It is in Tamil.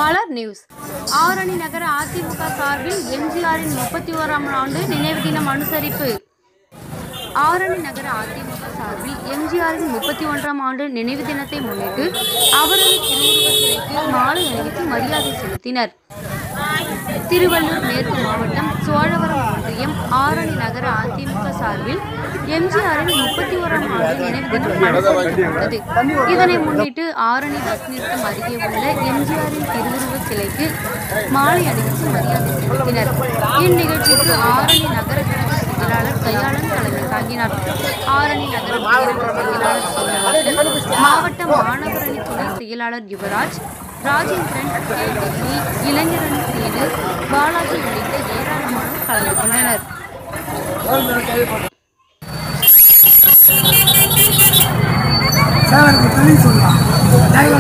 மலர் நியூஸ் ஆரணி நகர அதிமுக சார்பில் எம்ஜிஆரின் முப்பத்தி ஓராம் ஆண்டு நினைவு தினம் அனுசரிப்பு ஆரணி நகர அதிமுக சார்பில் எம்ஜிஆரின் முப்பத்தி ஒன்றாம் ஆண்டு நினைவு தினத்தை முன்னிட்டு அவரது திருவுருவச் சிலைக்கு மாலை அணிவித்து மரியாதை செலுத்தினர் திருவள்ளூர் மேற்கு மாவட்டம் சோழவரம் ஒன்றியம் ஆரணி நகர அதிமுக சார்பில் எம்ஜிஆரின் முப்பத்தி ஓராம் ஆண்டு நினைவு தினம் அனுசரிக்கப்பட்டது இதனை முன்னிட்டு ஆரணி பஸ் நிறுத்தம் அருகே உள்ள எம்ஜிஆரின் திருவுருவச் சிலைக்கு மாலை அணிவித்து மரியாதை செலுத்தினர் இந்நிகழ்ச்சிக்கு ஆரணி நகர கழக செயலாளர் தயாளன் தலைமை தாங்கினார் ஆரணி நகர மாவட்ட செயலாளர் சீனிவாசன் மாவட்ட மாணவர் அணி துணை செயலாளர் யுவராஜ் ராஜேந்திரன் கேள்வி இளைஞரணி சேனு பாலாஜி உள்ளிட்ட ஏராளமானோர் கலந்து கொண்டனர் சார் எனக்கு தண்ணி சொல்லலாம்